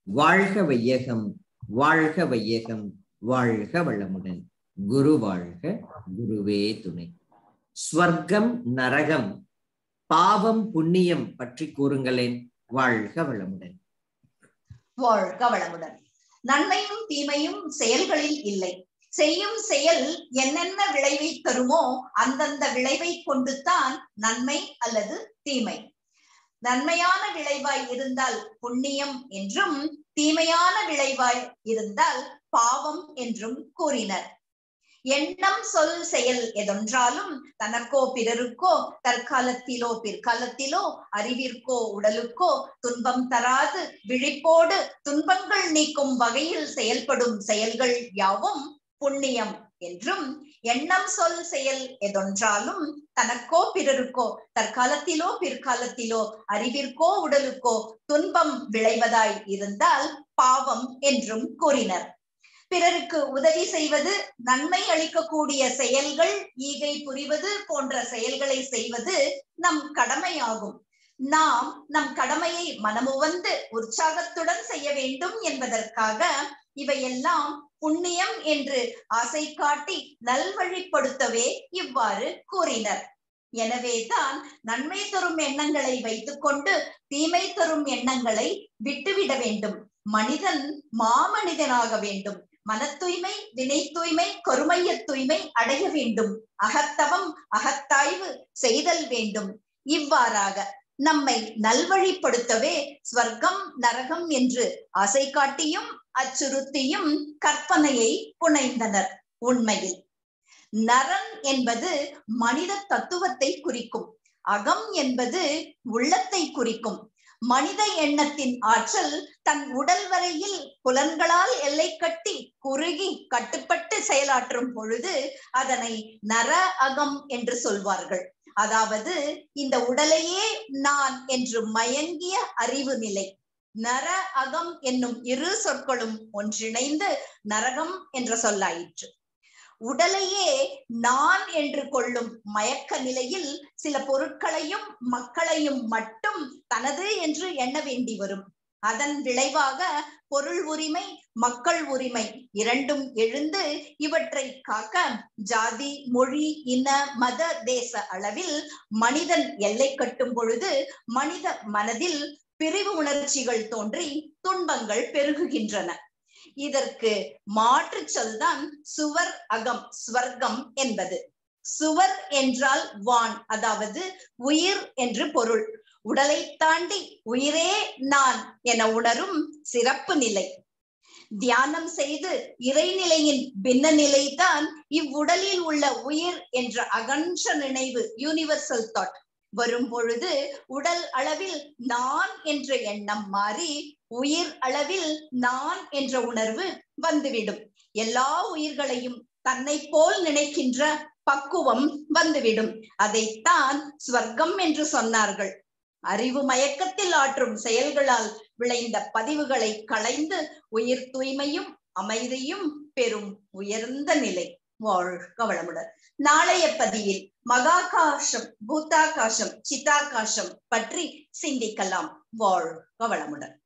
வாழ்க வையகம் வாழ்க வையகம் வாழ்க வளமுடன் குரு வாழ்க குருவே துணை ஸ்வர்க்கம் நரகம் பாவம் புண்ணியம் பற்றி கூறுங்களேன் வாழ்க வளமுடன் வாழ்க வளமுடன் நன்மையும் தீமையும் செயல்களில் இல்லை செய்யும் செயல் என்னென்ன விளைவை தருமோ அந்தந்த விளைவை கொண்டுதான் நன்மை அல்லது தீமை நன்மையான விளைவாய் இருந்தால் புண்ணியம் என்றும் தீமையான விளைவாய் இருந்தால் பாவம் என்றும் கூறினர் எண்ணம் சொல் செயல் எதொன்றாலும் தனக்கோ பிறருக்கோ தற்காலத்திலோ பிற்காலத்திலோ அறிவிற்கோ உடலுக்கோ துன்பம் தராது விழிப்போடு துன்பங்கள் நீக்கும் வகையில் செயல்படும் செயல்கள் யாவும் புண்ணியம் என்றும் எண்ணம் சொல் செயல் எதொன்றாலும் தனக்கோ பிறருக்கோ தற்காலத்திலோ பிற்காலத்திலோ அறிவிற்கோ உடலுக்கோ துன்பம் விளைவதாய் இருந்தால் பாவம் என்றும் கூறினர் பிறருக்கு உதவி செய்வது நன்மை அளிக்கக்கூடிய செயல்கள் ஈகை புரிவது போன்ற செயல்களை செய்வது நம் கடமையாகும் நாம் நம் கடமையை மனமுவந்து உற்சாகத்துடன் செய்ய வேண்டும் என்பதற்காக இவையெல்லாம் புண்ணியம் என்று ஆசை காட்டி நல்வழிப்படுத்தவே இவ்வாறு கூறினர் எனவேதான் நன்மை தரும் எண்ணங்களை வைத்துக்கொண்டு தீமை தரும் எண்ணங்களை விட்டுவிட வேண்டும் மனிதன் மாமனிதனாக வேண்டும் மன தூய்மை வினை தூய்மை கருமைய தூய்மை அடைய வேண்டும் அகத்தவம் அகத்தாய்வு செய்தல் வேண்டும் இவ்வாறாக நம்மை நல்வழிப்படுத்தவே ஸ்வர்க்கம் நரகம் என்று ஆசை காட்டியும் அச்சுறுத்தியும் கற்பனையை புனைந்தனர் உண்மையில் நரன் என்பது மனித தத்துவத்தை குறிக்கும் அகம் என்பது உள்ளத்தை குறிக்கும் மனித எண்ணத்தின் ஆற்றல் தன் உடல் வரையில் புலன்களால் எல்லை கட்டி குறுகி கட்டுப்பட்டு செயலாற்றும் பொழுது அதனை நர அகம் என்று சொல்வார்கள் அதாவது இந்த உடலையே நான் என்று மயங்கிய அறிவு நிலை நர அகம் என்னும் இரு சொற்களும் ஒன்றிணைந்து நரகம் என்ற சொல்லாயிற்று உடலையே நான் என்று கொள்ளும் மயக்க நிலையில் சில பொருட்களையும் மக்களையும் மட்டும் தனது என்று எண்ண வேண்டி வரும் அதன் விளைவாக பொருள் உரிமை மக்கள் உரிமை இரண்டும் எழுந்து இவற்றை காக்க ஜாதி மொழி இன மத தேச அளவில் மனிதன் எல்லை கட்டும் பொழுது மனித மனதில் பிரிவு உணர்ச்சிகள் தோன்றி துன்பங்கள் பெருகுகின்றன இதற்கு மாற்று சொல்தான் சுவர் அகம் ஸ்வர்க்கம் என்பது சுவர் என்றால் வான் அதாவது உயிர் என்று பொருள் உடலை தாண்டி உயிரே நான் என உணரும் சிறப்பு நிலை தியானம் செய்து இறைநிலையின் பின்ன நிலைதான் இவ்வுடலில் உள்ள உயிர் என்ற அகன்ற நினைவு யூனிவர்சல் தாட் வரும் பொழுது உடல் அளவில் நான் என்ற எண்ணம் மாறி உயிர் அளவில் நான் என்ற உணர்வு வந்துவிடும் எல்லா உயிர்களையும் தன்னை போல் நினைக்கின்ற பக்குவம் வந்துவிடும் அதைத்தான் ஸ்வர்க்கம் என்று சொன்னார்கள் அறிவு மயக்கத்தில் ஆற்றும் செயல்களால் விளைந்த பதிவுகளை களைந்து உயிர் தூய்மையும் அமைதியும் பெறும் உயர்ந்த நிலை வாழ்க வளமுடன் நாளைய பதிவில் மகாகாசம் பூத்தாகாசம் சித்தாகாசம் பற்றி சிந்திக்கலாம் வாழ்க வளமுடன்